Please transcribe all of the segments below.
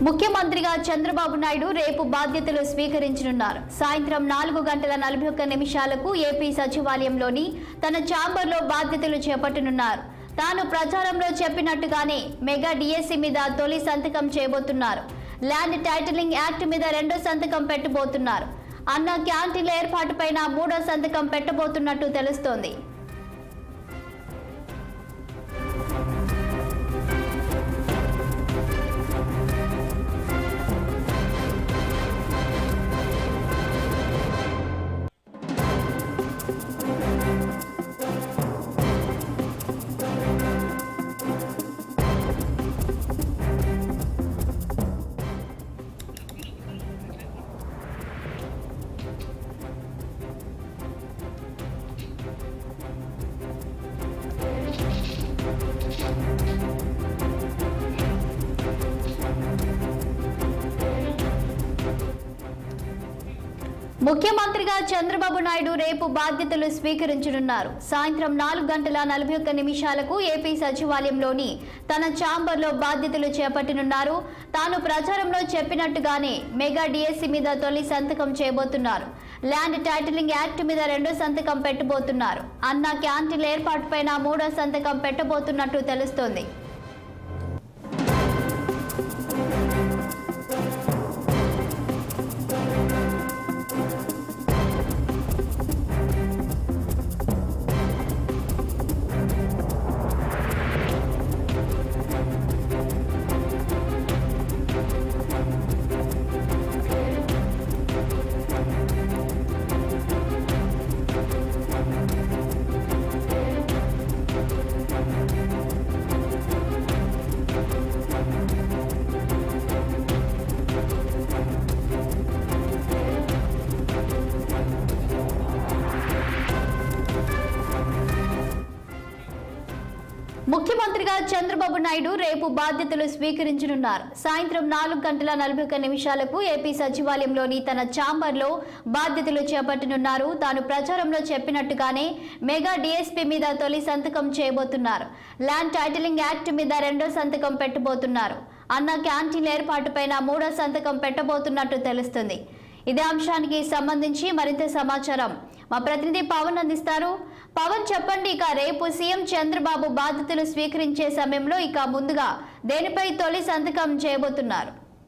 ముఖ్యమంత్రిగా చంద్రబాబు నాయుడు రేపు బాధ్యతలు స్వీకరించనున్నారు సాయంత్రం నాలుగు గంటల నలభై ఒక్క నిమిషాలకు ఏపీ సచివాలయంలోని తన ఛాంబర్లో బాధ్యతలు చేపట్టనున్నారు తాను ప్రచారంలో చెప్పినట్టుగానే మెగా డిఎస్సి మీద తొలి సంతకం చేయబోతున్నారు ల్యాండ్ టైటిలింగ్ యాక్ట్ మీద రెండో సంతకం పెట్టబోతున్నారు అన్న క్యాంటీన్ల ఏర్పాటుపైన మూడో సంతకం పెట్టబోతున్నట్టు తెలుస్తోంది ముఖ్యమంత్రిగా చంద్రబాబు నాయుడు రేపు బాధ్యతలు స్వీకరించనున్నారు సాయంత్రం నాలుగు గంటల నలభై ఒక్క నిమిషాలకు ఏపీ సచివాలయంలోని తన ఛాంబర్లో బాధ్యతలు చేపట్టనున్నారు తాను ప్రచారంలో చెప్పినట్టుగానే మెగా డిఎస్సి మీద తొలి సంతకం చేయబోతున్నారు ల్యాండ్ టైటిలింగ్ యాక్ట్ మీద రెండో సంతకం పెట్టబోతున్నారు అన్న క్యాంటీన్ల ఏర్పాటుపైన మూడో సంతకం పెట్టబోతున్నట్టు తెలుస్తోంది ముఖ్యమంత్రిగా చంద్రబాబు నాయుడు రేపు బాధ్యతలు స్వీకరించనున్నారు సాయంత్రం నాలుగు గంటల నలభై ఒక్క నిమిషాలకు ఏపీ సచివాలయంలోని తన ఛాంబర్లో బాధ్యతలు చేపట్టనున్నారు తాను ప్రచారంలో చెప్పినట్టుగానే మెగా డిఎస్పీ మీద తొలి సంతకం చేయబోతున్నారు ల్యాండ్ టైటిలింగ్ యాక్ట్ మీద రెండో సంతకం పెట్టబోతున్నారు అన్న క్యాంటీన్ల ఏర్పాటుపైన మూడో సంతకం పెట్టబోతున్నట్టు తెలుస్తుంది ఇదే అంశానికి సంబంధించి మరింత సమాచారం మా ప్రతినిధి పవన్ అందిస్తారు పవన్ చెప్పండి ఇక రేపు సీఎం చంద్రబాబు బాధ్యతలు స్వీకరించే సమయంలో ఇక ముందుగా దేనిపై తొలి సంతకం చేయబోతున్నారు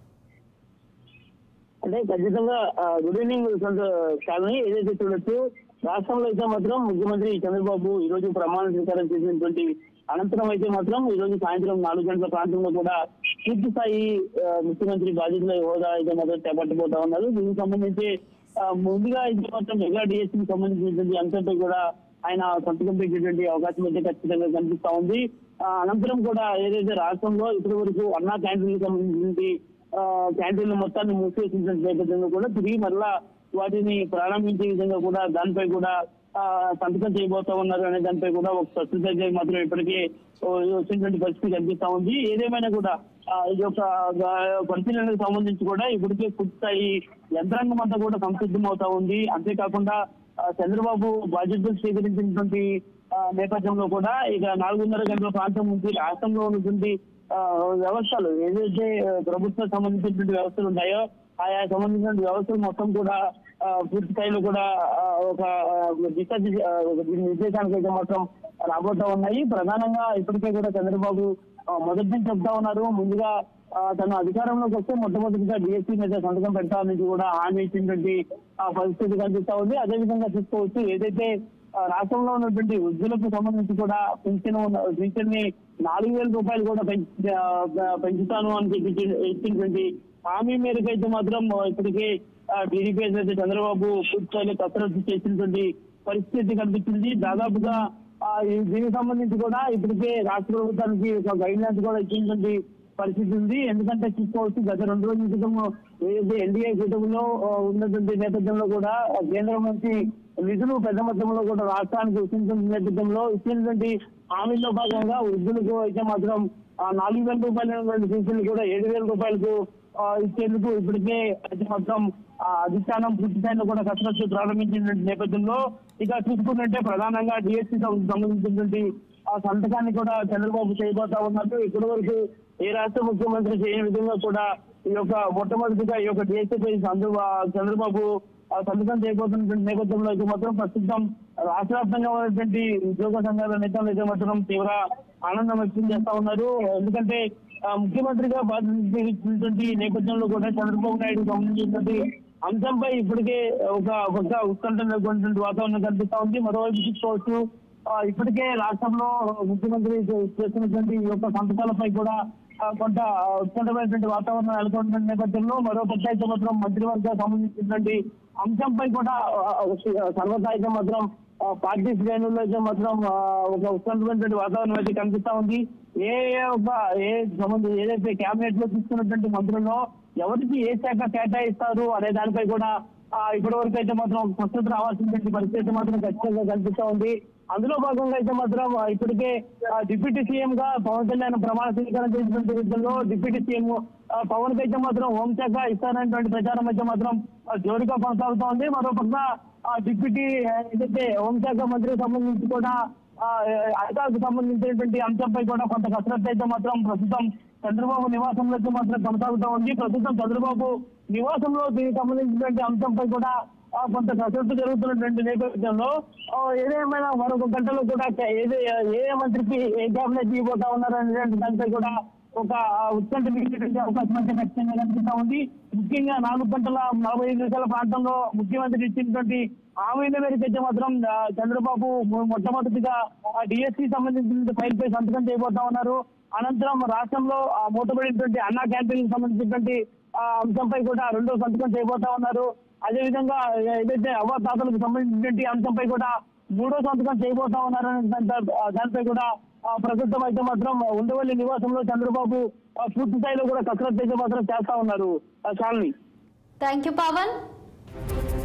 అంటే ఖచ్చితంగా ఆ, గుడ్ ఈవినింగ్ సొంత కాలనీ ఏదైతే చూడొచ్చు రాష్ట్రంలో అయితే మాత్రం ముఖ్యమంత్రి చంద్రబాబు ఈ రోజు ప్రమాణ స్వీకారం చేసినటువంటి అనంతరం అయితే మాత్రం ఈ రోజు సాయంత్రం నాలుగు గంటల ప్రాంతంలో కూడా పూర్తి స్థాయి ఆ, ముఖ్యమంత్రి బాధ్యతల హోదా అయితే మాత్రం చేపట్టబోతా ఉన్నారు దీనికి సంబంధించి ఆ, ముందుగా అయితే మాత్రం మెగా డిఎస్సీకి సంబంధించినటువంటి అంశంపై కూడా ఆయన సంతకం పెట్టేటువంటి అవకాశం అయితే ఖచ్చితంగా కనిపిస్తా ఉంది ఆ, అనంతరం కూడా ఏదైతే రాష్ట్రంలో ఇప్పటి వరకు అన్నా క్యాంటీన్లకు సంబంధించి ఆ, క్యాంటీన్ల మొత్తాన్ని మూసివేసిన నేపథ్యంలో కూడా తిరిగి మరలా వాటిని ప్రారంభించే విధంగా కూడా దానిపై కూడా ఆ, సంతకం చేయబోతా ఉన్నారు అనే దానిపై కూడా ఒక ప్రస్తుత అయితే మాత్రం ఇప్పటికే ఓ, వచ్చినటువంటి పరిస్థితి కనిపిస్తా ఉంది ఏదేమైనా కూడా ఆ, ఈ యొక్క గా- పరిశీలనకు సంబంధించి కూడా ఇప్పటికే పూర్తిస్థాయి యంత్రాంగం అంతా కూడా సంసిద్ధం అవుతా ఉంది అంతేకాకుండా ఆ, చంద్రబాబు బాధ్యతలు స్వీకరించినటువంటి ఆ, నేపథ్యంలో కూడా ఇక నాలుగున్నర గంటల ప్రాంతం నుంచి రాష్ట్రంలో ఉన్నటువంటి ఆ, వ్యవస్థలు ఏదైతే ఆ, ప్రభుత్వం సంబంధించినటువంటి వ్యవస్థలు ఉన్నాయో ఆయా సంబంధించిన వ్యవస్థలు మొత్తం కూడా ఆ, పూర్తి స్థాయిలో కూడా ఆ, ఒక ఆ, దిశ దిశ ఆ, ఒక నిర్దేశానికి అయితే మాత్రం రాబోతా ఉన్నాయి ప్రధానంగా ఇప్పటికే కూడా చంద్రబాబు ఆ, మొదటి నుంచి చెప్తా ఉన్నారు ముందుగా ఆ, తను అధికారంలోకి వస్తే మొట్టమొదటిగా డిఎస్సీ మీద సంతకం పెట్టాలని కూడా హామీ ఇచ్చినటువంటి ఆ, పరిస్థితి కనిపిస్తా ఉంది అదే విధంగా చూసుకోవచ్చు ఏదైతే ఆ, రాష్ట్రంలో ఉన్నటువంటి వృద్ధులకు సంబంధించి కూడా పెన్షన్ ఉన్న- పెన్షన్ ని నాలుగు వేల రూపాయలు కూడా పెంచ- ఆ, పెంచుతాను అని చెప్పి ఇచ్చినటువంటి హామీ మేరకు అయితే మాత్రం ఇప్పటికే టీడీపీ అయితే చంద్రబాబు పూర్తి స్థాయిలో కసరత్తు చేసినటువంటి పరిస్థితి కనిపించింది దాదాపుగా ఆ, ఈ దీనికి సంబంధించి కూడా ఇప్పటికే రాష్ట్ర ప్రభుత్వానికి ఒక గైడ్ లైన్స్ కూడా ఇచ్చినటువంటి పరిస్థితి ఉంది ఎందుకంటే చూసుకోవచ్చు గత రెండు రోజుల క్రితం ఏదైతే ఎన్డీఏ కూటమిలో ఆ, ఉన్నటువంటి నేపథ్యంలో కూడా ఆ, కేంద్రం నుంచి నిధులు పెద్ద మొత్తంలో కూడా రాష్ట్రానికి ఇచ్చిన నేపథ్యంలో ఇచ్చినటువంటి హామీల్లో భాగంగా వృద్ధులకు అయితే మాత్రం ఆ, నాలుగు వేల రూపాయల పెన్షన్ కూడా ఏడు వేల రూపాయలకు ఆ, ఇచ్చేందుకు ఇప్పటికే అయితే మాత్రం ఆ, అధిష్టానం పూర్తి స్థాయిలో కూడా కసరత్తు ప్రారంభించిన నేపథ్యంలో ఇక చూసుకున్నట్టే ప్రధానంగా డిఎస్సి సంబంధించినటువంటి ఆ సంతకాన్ని కూడా చంద్రబాబు చేయబోతా ఉన్నట్టు ఇప్పటి వరకు ఏ రాష్ట్ర ముఖ్యమంత్రి చేయని విధంగా కూడా ఈ యొక్క మొట్టమొదటిగా ఈ యొక్క డిఎస్సీపై చంద్ర చంద్రబాబు ఆ, సంతకం చేయబోతున్నటువంటి నేపథ్యంలో అయితే మాత్రం ప్రస్తుతం రాష్ట్ర వ్యాప్తంగా ఉన్నటువంటి ఉద్యోగ సంఘాల నేతలు అయితే మాత్రం తీవ్ర ఆనందం వ్యక్తం చేస్తా ఉన్నారు ఎందుకంటే ఆ, ముఖ్యమంత్రిగా బాధితున్నటువంటి నేపథ్యంలో కూడా చంద్రబాబు నాయుడు సంబంధించినటువంటి అంశంపై ఇప్పటికే ఒక ఒక ఉత్కంఠ నెలకొన్నటువంటి వాతావరణం కనిపిస్తా ఉంది మరోవైపు చూసుకోవచ్చు ఆ, ఇప్పటికే రాష్ట్రంలో ముఖ్యమంత్రి చేస్తున్నటువంటి ఈ యొక్క సంతకాలపై కూడా ఆ, కొంత ఉత్కంఠమైనటువంటి వాతావరణం నెలకొన్న నేపథ్యంలో మరో పక్క అయితే మాత్రం మంత్రివర్గ సంబంధించినటువంటి అంశంపై కూడా ఆ, సర్వసాయిగా మాత్రం ఆ, పార్టీ శ్రేణుల్లో అయితే మాత్రం ఆ, ఒక ఉత్కంఠమైనటువంటి వాతావరణం అయితే కనిపిస్తా ఉంది ఏ ఏ ఒక ఏ సంబంధం ఏదైతే కేబినెట్ లో తీసుకున్నటువంటి మంత్రుల్లో ఎవరికి ఏ శాఖ కేటాయిస్తారు అనే దానిపై కూడా ఆ, ఇప్పటి వరకు అయితే మాత్రం స్పష్టత రావాల్సినటువంటి పరిస్థితి అయితే మాత్రం ఖచ్చితంగా కనిపిస్తా ఉంది అందులో భాగంగా అయితే మాత్రం ఆ, ఇప్పటికే ఆ, డిప్యూటీ సీఎం గా పవన్ కళ్యాణ్ ప్రమాణ స్వీకారం చేసినటువంటి విషయంలో డిప్యూటీ సీఎం ఆ, పవన్ కి అయితే మాత్రం హోంశాఖ ఇస్తారనేటువంటి ప్రచారం అయితే మాత్రం ఆ, జోరుగా కొనసాగుతా ఉంది మరో పక్క ఆ, డిప్యూటీ ఆ, ఏదైతే హోంశాఖ మంత్రికి సంబంధించి కూడా ఆ, అధికారులకు సంబంధించినటువంటి అంశంపై కూడా కొంత కసరత్తు అయితే మాత్రం ప్రస్తుతం చంద్రబాబు నివాసంలో అయితే మాత్రం కొనసాగుతూ ఉంది ప్రస్తుతం చంద్రబాబు నివాసంలో దీనికి సంబంధించినటువంటి అంశంపై కూడా ఆ, కొంత కసరత్తు జరుగుతున్నటువంటి నేపథ్యంలో ఆ, ఏదేమైనా మరొక గంటలో కూడా కే- ఏదే ఏ ఏ మంత్రికి ఏ క్యాబినెట్ ఇవ్వబోతా ఉన్నారు అనేటువంటి దానిపై కూడా ఒక ఆ, ఉత్కంఠ మిగిలినటువంటి అవకాశం అయితే ఖచ్చితంగా కనిపిస్తా ఉంది ముఖ్యంగా నాలుగు గంటల నలభై ఐదు నిమిషాల ప్రాంతంలో ముఖ్యమంత్రి ఇచ్చినటువంటి హామీల మేరకు అయితే మాత్రం ఆ, చంద్రబాబు మొ- మొట్టమొదటిగా డిఎస్సి సంబంధించిన ఫైల్ పై సంతకం చేయబోతా ఉన్నారు అనంతరం రాష్ట్రంలో ఆ, మూతపడినటువంటి అన్నా క్యాంటీన్ సంబంధించినటువంటి ఆ, అంశంపై కూడా రెండో సంతకం చేయబోతా ఉన్నారు అదేవిధంగా ఏదైతే అవ్వతాతలకు సంబంధించినటువంటి అంశంపై కూడా మూడో సంతకం చేయబోతా ఉన్నారనే దాని- ఆ, దానిపై కూడా ఆ, ప్రస్తుతం అయితే మాత్రం ఉండవల్లి నివాసంలో చంద్రబాబు ఆ, పూర్తి స్థాయిలో కూడా కసరత్తు అయితే మాత్రం చేస్తా ఉన్నారు ఆ, శాలిని థ్యాంక్ యూ పవన్